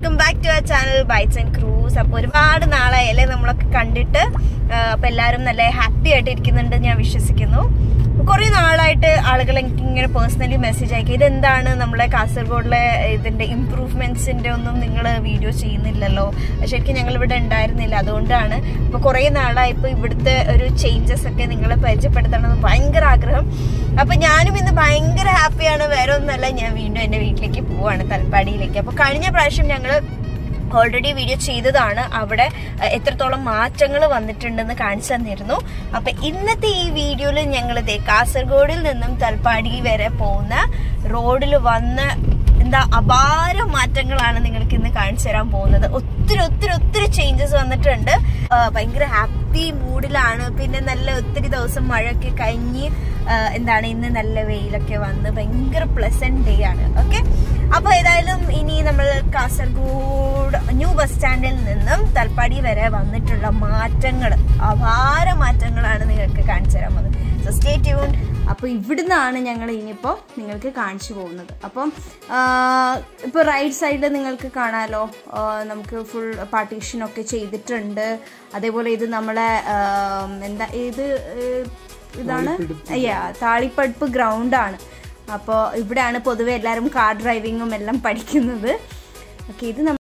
Welcome back to our channel bites and cruise അപ്പോൾ ഒരുപാട് നാളായല്ലേ നമ്മളൊക്കെ കണ്ടിട്ട് അപ്പോൾ എല്ലാവരും നല്ല ഹാപ്പി ആയിട്ട് ഇരിക്കുന്നുണ്ട് ഞാൻ വിശ്വസിക്കുന്നു കുറേ നാളായിട്ട് ആളുകൾ എനിക്ക് ഇങ്ങനെ പേഴ്സണലി മെസ്സേജ് അയക്കും ഇതെന്താണ് നമ്മളെ കാസർഗോഡിലെ ഇതിന്റെ ഇമ്പ്രൂവ്മെന്റ്സിന്റെ ഒന്നും നിങ്ങൾ വീഡിയോ ചെയ്യുന്നില്ലല്ലോ ശരിക്കും ഞങ്ങൾ ഇവിടെ ഉണ്ടായിരുന്നില്ല അതുകൊണ്ടാണ് അപ്പോൾ കുറേ നാളായി ഇപ്പോൾ ഇവിടുത്തെ ഒരു ചേഞ്ചസ് ഒക്കെ നിങ്ങളെ പരിചയപ്പെടുത്തണമെന്ന് ഭയങ്കര ആഗ്രഹം അപ്പൊ ഞാനും ഇന്ന് ഭയങ്കര ഹാപ്പിയാണ് വേറെ ഒന്നല്ല ഞാൻ വീണ്ടും എന്റെ വീട്ടിലേക്ക് പോവാണ് തലപ്പാടിയിലേക്ക് അപ്പൊ കഴിഞ്ഞ പ്രാവശ്യം ഞങ്ങള് ഓൾറെഡി വീഡിയോ ചെയ്തതാണ് അവിടെ അഹ്, എത്രത്തോളം മാറ്റങ്ങൾ വന്നിട്ടുണ്ടെന്ന് കാണിച്ചു തന്നിരുന്നു അപ്പൊ ഇന്നത്തെ ഈ വീഡിയോയിൽ ഞങ്ങൾ കാസർഗോഡിൽ നിന്നും തൽപ്പാടി വരെ പോകുന്ന റോഡിൽ വന്ന എന്താ അപാര മാറ്റങ്ങളാണ് നിങ്ങൾക്ക് ഇന്ന് കാണിച്ചു തരാൻ പോകുന്നത് ഒത്തിരി ഒത്തിരി ഒത്തിരി ചേഞ്ചസ് വന്നിട്ടുണ്ട് ആ, ഭയങ്കര ഹാപ്പി മൂഡിലാണ് പിന്നെ നല്ല ഒത്തിരി ദിവസം മഴയൊക്കെ കഴിഞ്ഞ് ആ, എന്താണ് ഇന്ന് നല്ല വെയിലൊക്കെ വന്ന് ഭയങ്കര പ്ലസന്റ് ഡേ ആണ് ഓക്കെ അപ്പൊ ഏതായാലും ഇനി നമ്മൾ കാസർഗോഡ് ന്യൂ ബസ് സ്റ്റാൻഡിൽ നിന്നും തൽപ്പാടി വരെ വന്നിട്ടുള്ള മാറ്റങ്ങൾ അപാര മാറ്റങ്ങളാണ് നിങ്ങൾക്ക് കാണിച്ചു തരാൻ പോകുന്നത് സോ സ്റ്റേ ട്യൂൺ അപ്പോൾ ഇവിടുന്നാണ് ഞങ്ങൾ ഇനിയിപ്പോൾ നിങ്ങൾക്ക് കാണിച്ചു പോകുന്നത് അപ്പം ഇപ്പോൾ റൈറ്റ് സൈഡിൽ നിങ്ങൾക്ക് കാണാമല്ലോ ആ, നമുക്ക് ഫുൾ പാർട്ടീഷനൊക്കെ ചെയ്തിട്ടുണ്ട് അതേപോലെ ഇത് നമ്മളെ ആ, എന്താ ഇത് ഏഹ്, ഇതാണ് അയ്യാ താളിപ്പടുപ്പ് ഗ്രൗണ്ടാണ് അപ്പോൾ ഇവിടെയാണ് പൊതുവെ എല്ലാവരും കാർ ഡ്രൈവിങ്ങും എല്ലാം പഠിക്കുന്നത് ഓക്കെ ഇത് നമ്മ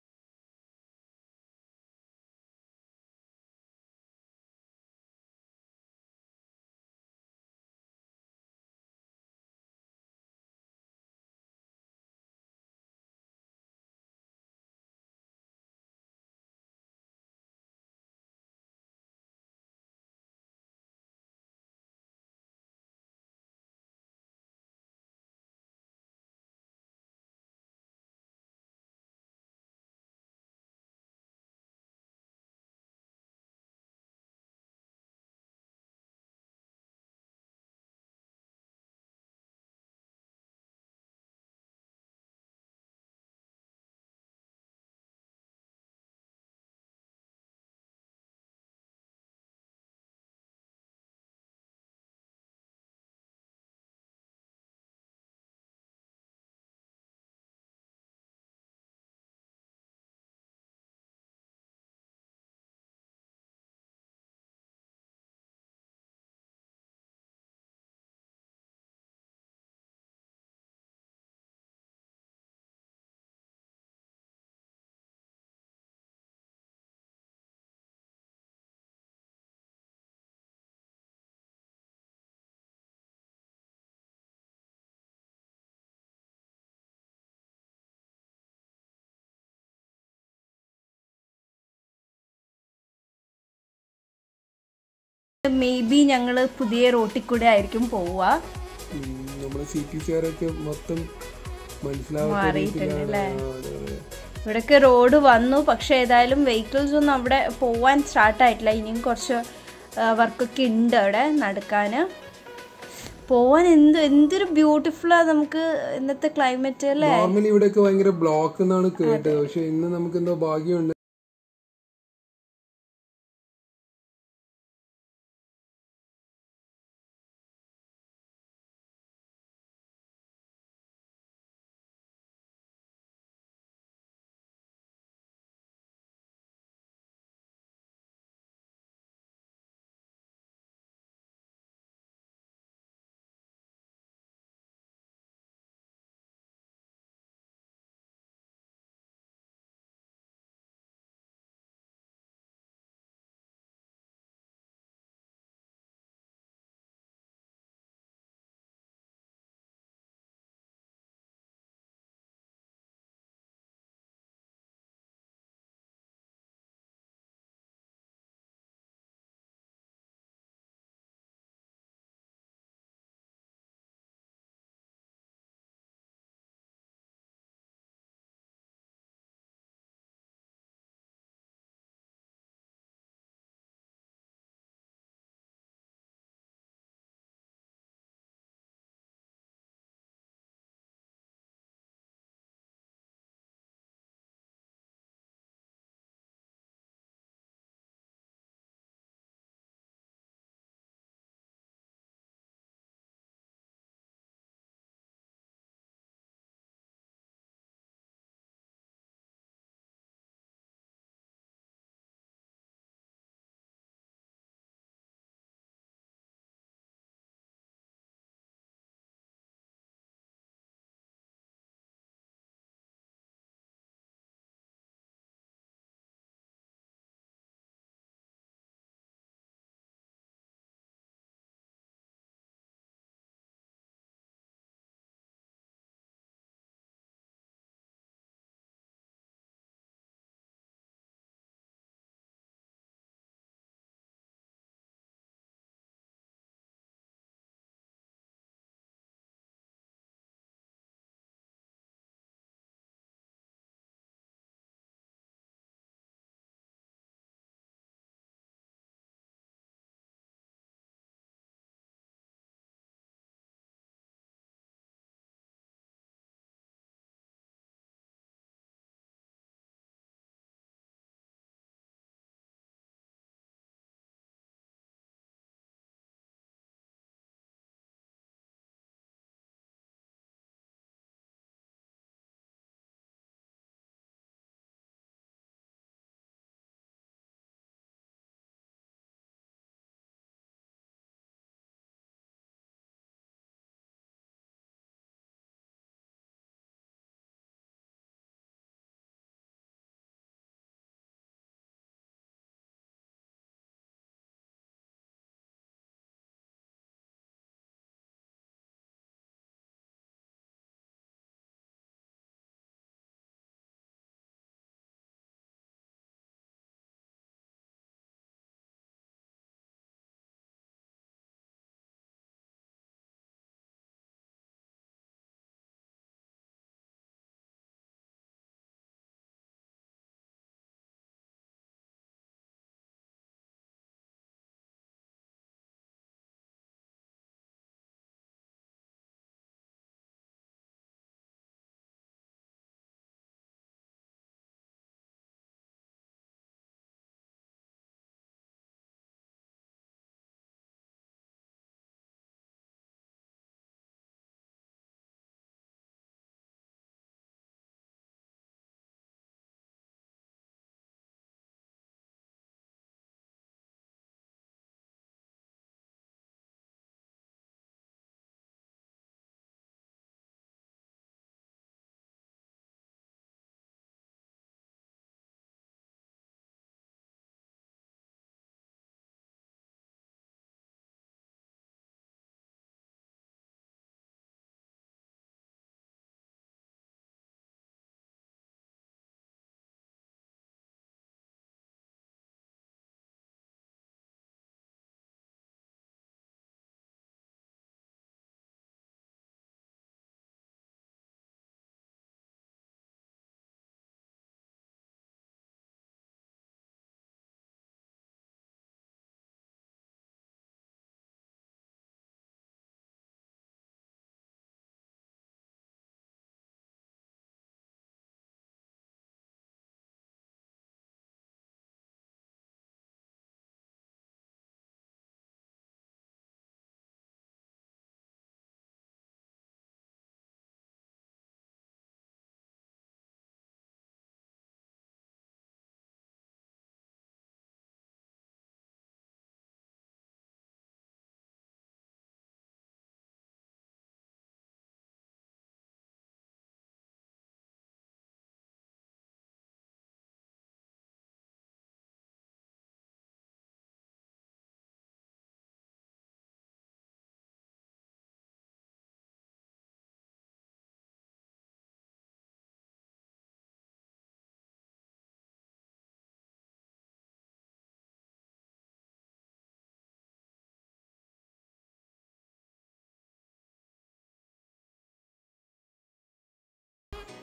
മേ ബി ഞങ്ങൾ പുതിയ റോട്ടിൽ കൂടെ ആയിരിക്കും പോവുക ഉം, നമ്മുടെ സി പി സിക്കാരൊക്കെ മൊത്തം മനസ്സിലാവാത്ത മാറിയിട്ടുണ്ട് രീതിയിലാണ് അല്ലേ? ആ, അതെ, അതെ. ഇവിടൊക്കെ റോഡ് വന്നു പക്ഷെ ഏതായാലും വെഹിക്കിൾസ് ഒന്നും അവിടെ പോവാൻ സ്റ്റാർട്ട് ആയിട്ടില്ല ഇനിയും കുറച്ച് വർക്കൊക്കെ ഉണ്ട് അവിടെ നടക്കാന് പോവാൻ എന്ത് എന്തൊരു ബ്യൂട്ടിഫുള്ളാ നമുക്ക് ഇന്നത്തെ ക്ലൈമറ്റ് അല്ലേ നോർമലി ഇവിടെയൊക്കെ ഭയങ്കര ബ്ലോക്ക് എന്നാണ് കേട്ടത് പക്ഷെ ഇന്ന് നമുക്ക് എന്തോ ഭാഗ്യമുണ്ട്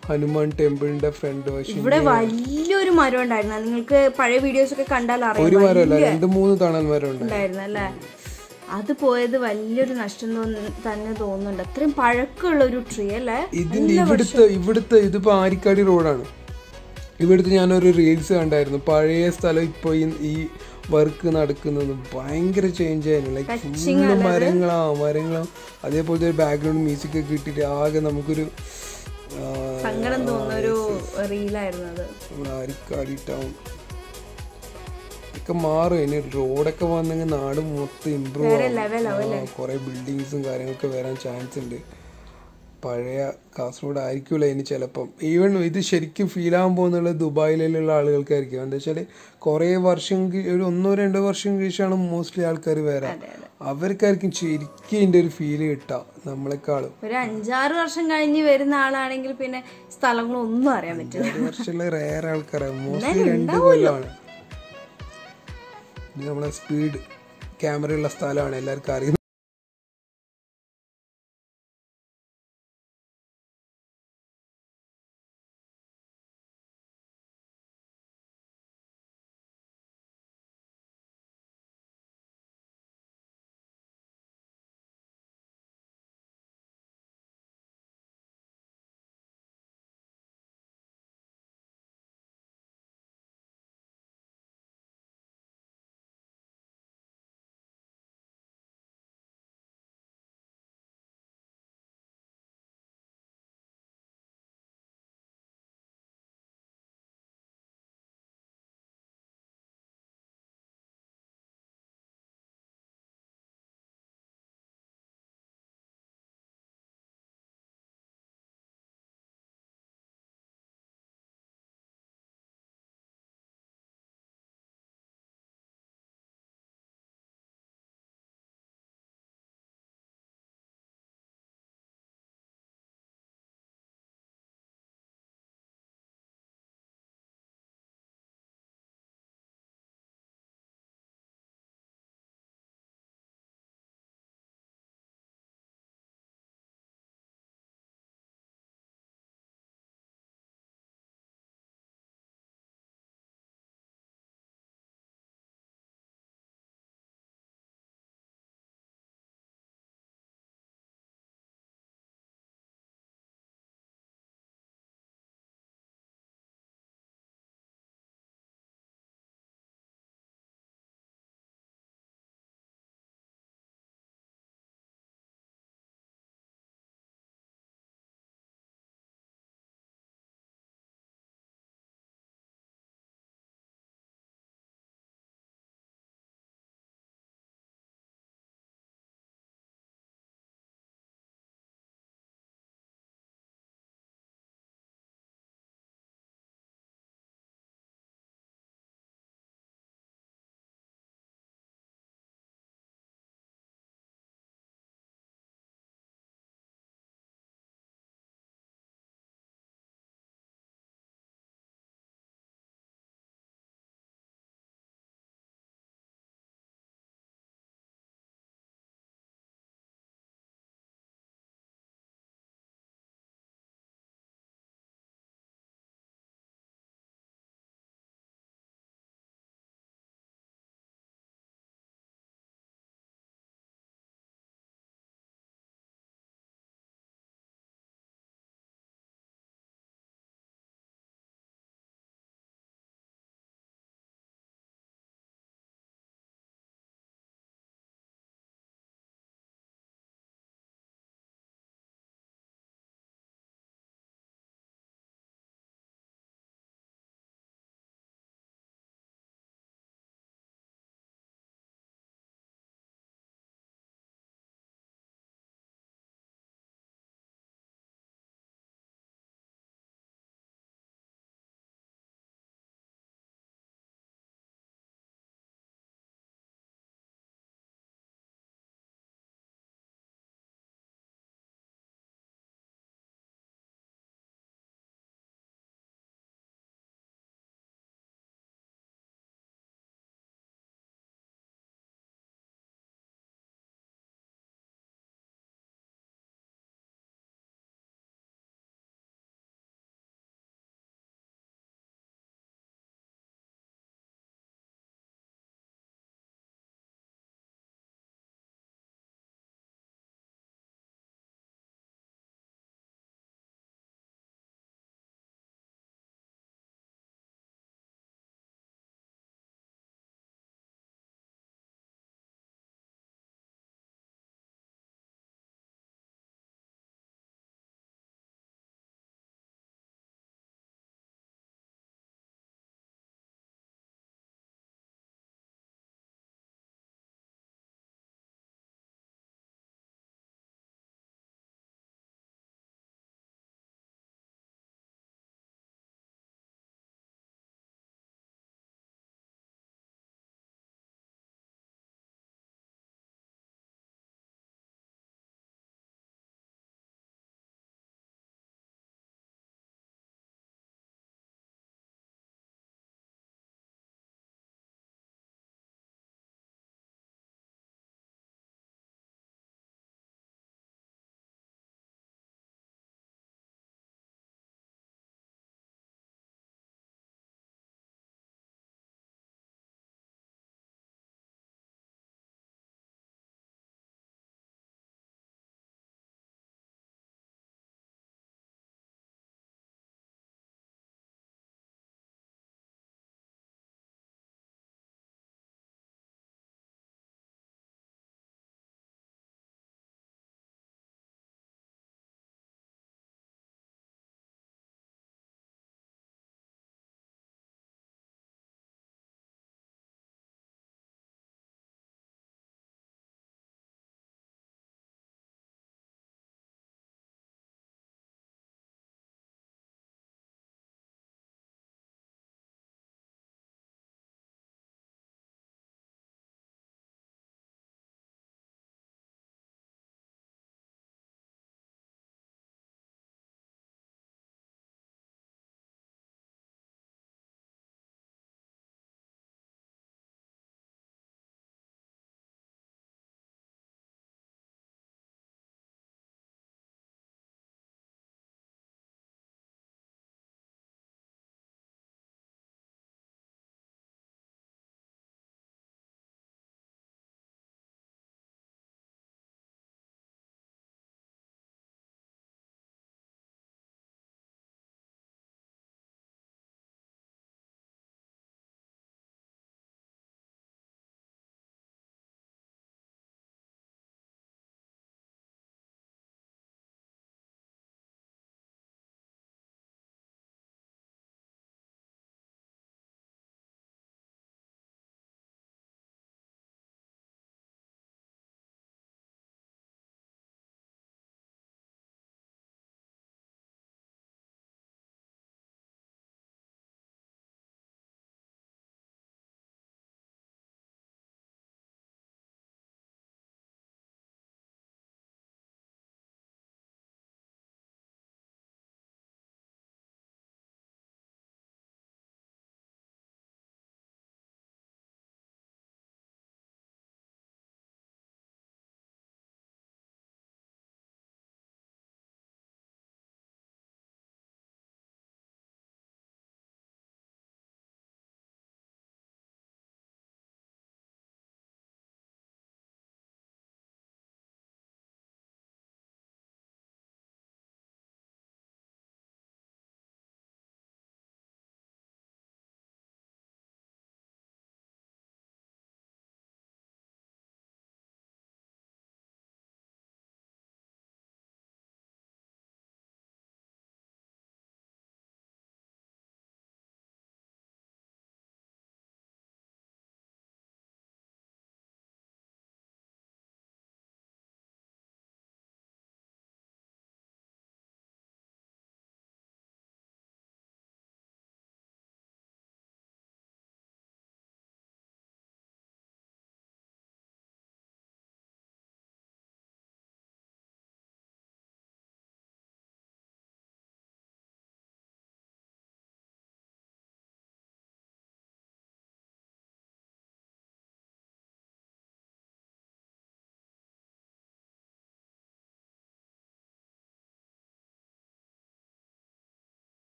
ഹനുമാൻ ടെമ്പിളിന്റെ ഫ്രണ്ട് വശം ഇവിടെ വലിയൊരു മരം ഉണ്ടായിരുന്നു നിങ്ങൾക്ക് പഴയ വീഡിയോസ് ഒക്കെ കണ്ടാൽ അറിയാം ഒരു മരമല്ല രണ്ട് മൂന്ന് തണൽ മരം ഉണ്ട് ഉണ്ടായിരുന്നു അല്ലേ അത് പോയത് വലിയൊരു നഷ്ടം തോന്നി തന്നെ തോന്നുന്നുണ്ട് അത്രയും പഴക്കമുള്ള ഒരു ട്രീ അല്ലേ ഇതിന്റെ ഇവിടുത്തെ ഇവിടുത്തെ ഇതിപ്പോ ആരിക്കാടി റോഡാണ് ഇവിടുത്തെ ഞാനൊരു റീൽസ് കണ്ടായിരുന്നു പഴയ സ്ഥലം ഇപ്പൊ ഈ- ഈ വർക്ക് നടക്കുന്നത് ഭയങ്കര ചേഞ്ച് ആയിരുന്നു ലൈക്ക് ഫുള്ള് മരങ്ങളാ മരങ്ങളാ അതേപോലത്തെ ഒരു ബാക്ക്ഗ്രൗണ്ട് മ്യൂസിക് ഒക്കെ ഇട്ടിട്ട് ആകെ നമുക്കൊരു ആ, സങ്കടം തോന്നുന്ന ഒരു റീലായിരുന്നു അത് നമ്മുടെ ആരിക്കാടി ടൗൺ ഒക്കെ മാറും ഇനി റോഡൊക്കെ വന്നെങ്കിൽ നാട് മൊത്തം ഇമ്പ്രൂവ് കുറെ ബിൽഡിങ്സും കാര്യങ്ങളൊക്കെ വരാൻ ചാൻസ് ഉണ്ട് പഴയ കാസർഗോഡ് ആയിരിക്കൂല ഇനി ചിലപ്പം ഈവൻ ഇത് ശരിക്കും ഫീൽ ആകാൻ പോകുന്നുള്ളത് ദുബായിലുള്ള ആളുകൾക്കായിരിക്കും എന്താ വെച്ചാൽ കുറേ വർഷം കി- ഒരു ഒന്നോ രണ്ടോ വർഷം കഴിച്ചാണ് മോസ്റ്റ്ലി ആൾക്കാർ വരാം അവർക്കായിരിക്കും ശരിക്കും ഇതിന്റെ ഒരു ഫീല് കിട്ടുക നമ്മളെക്കാളും ഒരു അഞ്ചാറ് വർഷം കഴിഞ്ഞ് വരുന്ന ആളാണെങ്കിൽ പിന്നെ സ്ഥലങ്ങളൊന്നും അറിയാൻ പറ്റില്ല ഒരു വർഷമുള്ള റേർ ആൾക്കാരാണ് മോസ്റ്റ്ലി രണ്ട് കൊല്ലമാണ് ഇത് നമ്മളെ സ്പീഡ് ക്യാമറയുള്ള സ്ഥലമാണ് എല്ലാവർക്കും അറിയുന്നത്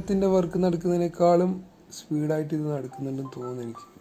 പാലത്തിന്റെ വർക്ക് നടക്കുന്നതിനേക്കാളും സ്പീഡായിട്ട് ഇത് നടക്കുന്നുണ്ടെന്ന് തോന്നുന്നു എനിക്ക്